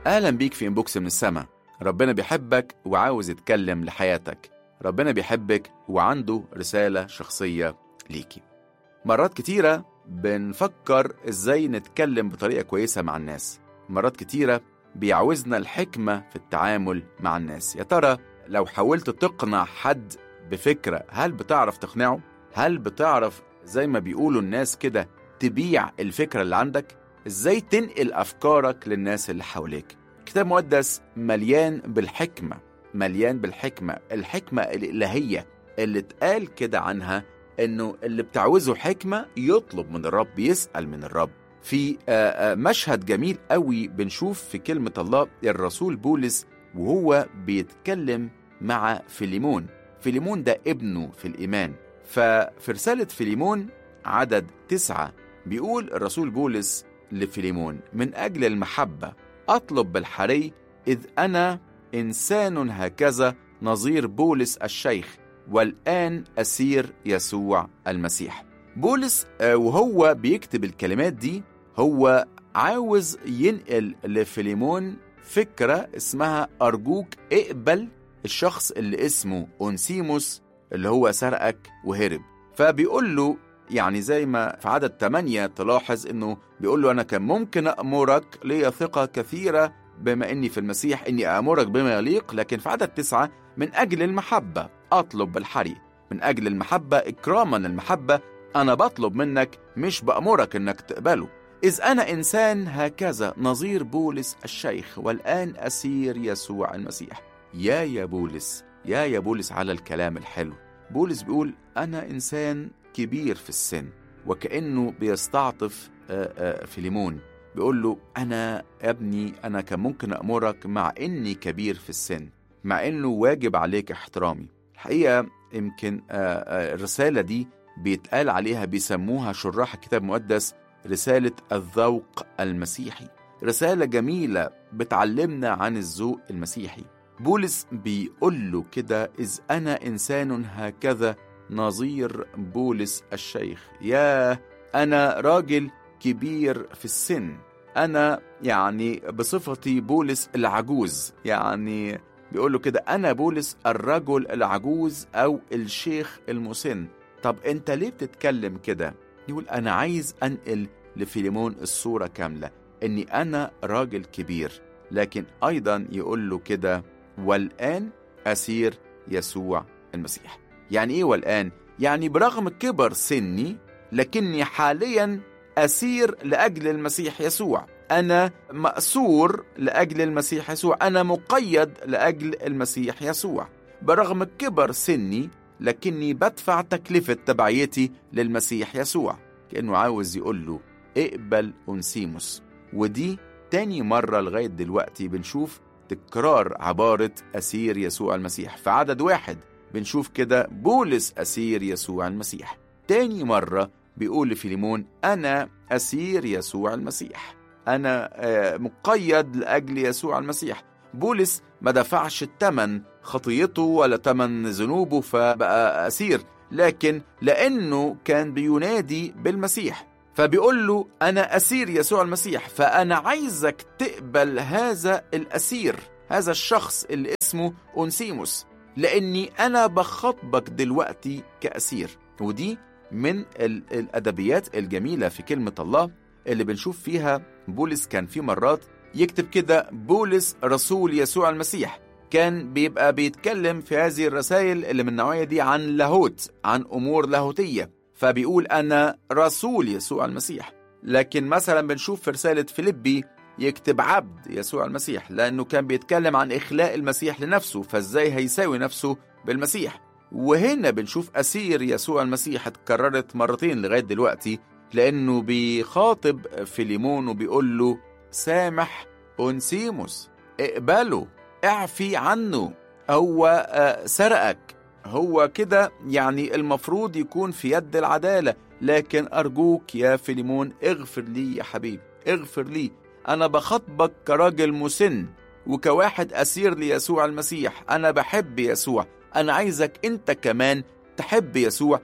أهلا بيك في إنبوكس من السما ربنا بيحبك وعاوز يتكلم لحياتك ربنا بيحبك وعنده رسالة شخصية ليكي مرات كتيرة بنفكر إزاي نتكلم بطريقة كويسة مع الناس مرات كتيرة بيعوزنا الحكمة في التعامل مع الناس يا ترى لو حاولت تقنع حد بفكرة هل بتعرف تقنعه؟ هل بتعرف زي ما بيقولوا الناس كده تبيع الفكرة اللي عندك؟ ازاي تنقل أفكارك للناس اللي حواليك؟ كتاب مقدس مليان بالحكمة مليان بالحكمة الحكمة الإلهية اللي اتقال كده عنها انه اللي بتعوزه حكمة يطلب من الرب يسأل من الرب في مشهد جميل قوي بنشوف في كلمة الله الرسول بولس وهو بيتكلم مع فيليمون فيليمون ده ابنه في الإيمان ففي رسالة فيليمون عدد تسعة بيقول الرسول بولس لفيليمون من أجل المحبة أطلب بالحري إذ أنا إنسان هكذا نظير بولس الشيخ والآن أسير يسوع المسيح بولس وهو بيكتب الكلمات دي هو عاوز ينقل لفيليمون فكرة اسمها أرجوك اقبل الشخص اللي اسمه أونسيموس اللي هو سرقك وهرب فبيقول له يعني زي ما في عدد 8 تلاحظ انه بيقول له انا كان ممكن امرك لي ثقه كثيره بما اني في المسيح اني امرك بما يليق لكن في عدد تسعة من اجل المحبه اطلب بالحري من اجل المحبه اكراما المحبه انا بطلب منك مش بامرك انك تقبله اذ انا انسان هكذا نظير بولس الشيخ والان اسير يسوع المسيح يا يا بولس يا يا بولس على الكلام الحلو بولس بيقول انا انسان كبير في السن وكأنه بيستعطف فيليمون بيقول له أنا يا ابني أنا كان ممكن أأمرك مع إني كبير في السن مع إنه واجب عليك احترامي الحقيقة يمكن الرسالة دي بيتقال عليها بيسموها شراح الكتاب المقدس رسالة الذوق المسيحي رسالة جميلة بتعلمنا عن الذوق المسيحي بولس بيقول له كده إذ أنا إنسان هكذا نظير بولس الشيخ يا أنا راجل كبير في السن أنا يعني بصفتي بولس العجوز يعني بيقول له كده أنا بولس الرجل العجوز أو الشيخ المسن طب أنت ليه بتتكلم كده؟ يقول أنا عايز أنقل لفيليمون الصورة كاملة إني أنا راجل كبير لكن أيضا يقول له كده والآن أسير يسوع المسيح يعني ايه والان يعني برغم كبر سني لكني حاليا اسير لاجل المسيح يسوع انا ماسور لاجل المسيح يسوع انا مقيد لاجل المسيح يسوع برغم كبر سني لكني بدفع تكلفه تبعيتي للمسيح يسوع كانه عاوز يقول له اقبل انسيموس ودي تاني مره لغايه دلوقتي بنشوف تكرار عباره اسير يسوع المسيح في عدد واحد بنشوف كده بولس أسير يسوع المسيح تاني مرة بيقول لفيليمون أنا أسير يسوع المسيح أنا مقيد لأجل يسوع المسيح بولس ما دفعش التمن خطيته ولا تمن ذنوبه فبقى أسير لكن لأنه كان بينادي بالمسيح فبيقول له أنا أسير يسوع المسيح فأنا عايزك تقبل هذا الأسير هذا الشخص اللي اسمه أونسيموس لاني انا بخاطبك دلوقتي كاسير ودي من الادبيات الجميله في كلمه الله اللي بنشوف فيها بولس كان في مرات يكتب كده بولس رسول يسوع المسيح كان بيبقى بيتكلم في هذه الرسائل اللي من النوعيه دي عن لاهوت عن امور لاهوتيه فبيقول انا رسول يسوع المسيح لكن مثلا بنشوف في رساله فيليبي يكتب عبد يسوع المسيح لأنه كان بيتكلم عن إخلاء المسيح لنفسه فإزاي هيساوي نفسه بالمسيح وهنا بنشوف أسير يسوع المسيح اتكررت مرتين لغاية دلوقتي لأنه بيخاطب فيليمون وبيقول له سامح أونسيموس اقبله اعفي عنه هو سرقك هو كده يعني المفروض يكون في يد العدالة لكن أرجوك يا فيليمون اغفر لي يا حبيبي اغفر لي أنا بخاطبك كراجل مسن وكواحد أسير ليسوع المسيح أنا بحب يسوع أنا عايزك أنت كمان تحب يسوع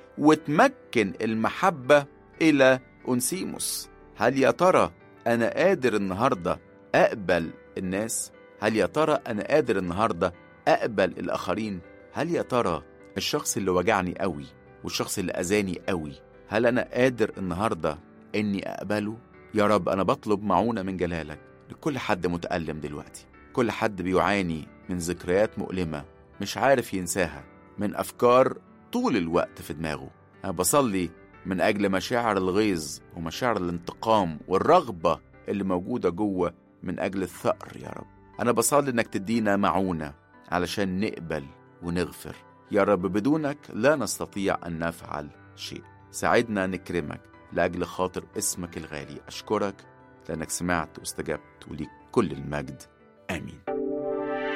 وتمكن المحبة إلى أنسيموس هل يا ترى أنا قادر النهاردة أقبل الناس هل يا ترى أنا قادر النهاردة أقبل الآخرين هل يا ترى الشخص اللي وجعني قوي والشخص اللي أذاني قوي هل أنا قادر النهاردة إني أقبله يا رب أنا بطلب معونة من جلالك لكل حد متألم دلوقتي كل حد بيعاني من ذكريات مؤلمة مش عارف ينساها من أفكار طول الوقت في دماغه أنا بصلي من أجل مشاعر الغيظ ومشاعر الانتقام والرغبة اللي موجودة جوه من أجل الثأر يا رب أنا بصلي إنك تدينا معونة علشان نقبل ونغفر يا رب بدونك لا نستطيع أن نفعل شيء ساعدنا نكرمك لأجل خاطر اسمك الغالي أشكرك لأنك سمعت واستجبت وليك كل المجد آمين